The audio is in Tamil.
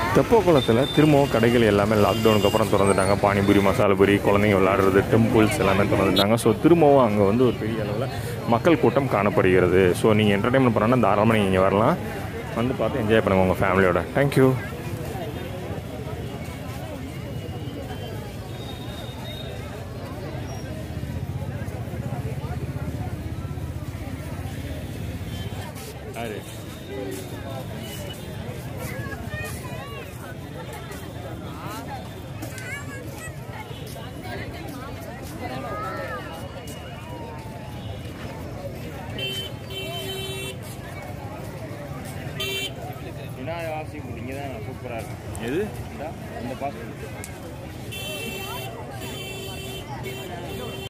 தெப்பக்குளத்தில் திரும்பவும் கடைகள் எல்லாமே லாக்டவுனுக்கு அப்புறம் திறந்துட்டாங்க பானிபூரி மசாலா பூரி குழந்தைங்க விளையாடுறது டெம்பிள்ஸ் எல்லாமே திறந்துட்டாங்க ஸோ திரும்பவும் அங்கே வந்து ஒரு பெரிய அளவில் மக்கள் கூட்டம் காணப்படுகிறது ஸோ நீங்கள் என்டர்டைன்மெண்ட் பண்ணணும்னா தாராளமாக நீங்கள் இங்கே வரலாம் வந்து பார்த்து என்ஜாய் பண்ணுங்கள் உங்கள் ஃபேமிலியோட தேங்க்யூ விநாயகாசி இங்கே தான் சூப்பராக இருக்கும் எது இந்த பாஸ்